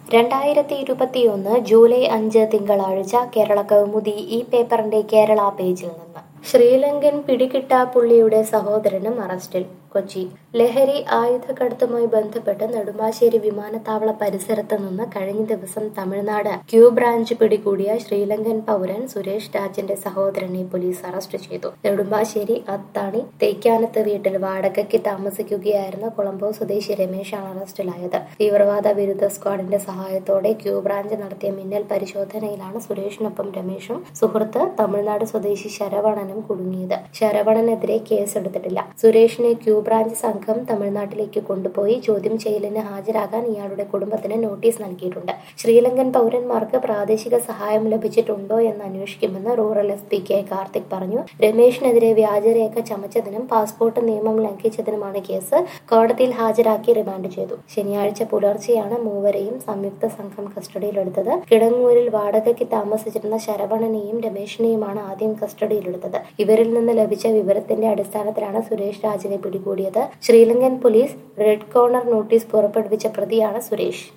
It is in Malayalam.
രണ്ടായിരത്തി ഇരുപത്തിയൊന്ന് ജൂലൈ അഞ്ച് തിങ്കളാഴ്ച കേരള കൗമുദി ഈ പേപ്പറിന്റെ കേരള പേജിൽ നിന്ന് ശ്രീലങ്കൻ പിടികിട്ടാപ്പുള്ളിയുടെ സഹോദരനും അറസ്റ്റിൽ കൊച്ചി ലഹരി ആയുധക്കടത്തുമായി ബന്ധപ്പെട്ട് നെടുമ്പാശ്ശേരി വിമാനത്താവള പരിസരത്ത് നിന്ന് കഴിഞ്ഞ ദിവസം തമിഴ്നാട് ക്യൂ ബ്രാഞ്ച് പിടികൂടിയ ശ്രീലങ്കൻ പൗരൻ സുരേഷ് രാജിന്റെ സഹോദരനെ പോലീസ് അറസ്റ്റ് ചെയ്തു നെടുമ്പാശ്ശേരി അത്താണി തേക്കാനത്ത് വീട്ടിൽ വാടകയ്ക്ക് താമസിക്കുകയായിരുന്ന കൊളംബോ സ്വദേശി രമേശാണ് അറസ്റ്റിലായത് തീവ്രവാദ വിരുദ്ധ സ്ക്വാഡിന്റെ സഹായത്തോടെ ക്യൂ ബ്രാഞ്ച് നടത്തിയ മിന്നൽ പരിശോധനയിലാണ് സുരേഷിനൊപ്പം രമേശും സുഹൃത്ത് തമിഴ്നാട് സ്വദേശി ശരവണനും കുടുങ്ങിയത് ശരവണനെതിരെ കേസെടുത്തിട്ടില്ല സുരേഷിനെ ക്യൂ ബ്രാഞ്ച് സംഘം തമിഴ്നാട്ടിലേക്ക് കൊണ്ടുപോയി ചോദ്യം ചെയ്യലിന് ഹാജരാകാൻ ഇയാളുടെ കുടുംബത്തിന് നോട്ടീസ് നൽകിയിട്ടുണ്ട് ശ്രീലങ്കൻ പൗരന്മാർക്ക് പ്രാദേശിക സഹായം ലഭിച്ചിട്ടുണ്ടോ എന്ന് അന്വേഷിക്കുമെന്ന് rural S P K Karthik പറഞ്ഞു രമേഷിനെതിരെ വ്യാജരേഖ ചമച്ചതിനും പാസ്പോർട്ട് നിയമം ലംഘിച്ചതിനുമാണ് കേസ് കോടതിയിൽ ഹാജരാക്കി റിമാൻഡ് ചെയ്തു ശനിയാഴ്ച പുലർച്ചെയാണ് മൂവരെയും സംയുക്ത സംഘം കസ്റ്റഡിയിലെടുത്തത് കിടങ്ങൂരിൽ വാടകയ്ക്ക് താമസിച്ചിരുന്ന ശരവണനെയും രമേഷിനെയുമാണ് ആദ്യം കസ്റ്റഡിയിലെടുത്തത് ഇവരിൽ നിന്ന് ലഭിച്ച വിവരത്തിന്റെ അടിസ്ഥാനത്തിലാണ് സുരേഷ് രാജിനെ പിടികൂടിയത് Sri Lankan police red corner notice പുറപ്പെടുവിച്ച പ്രതിയാണ് സുരേഷ്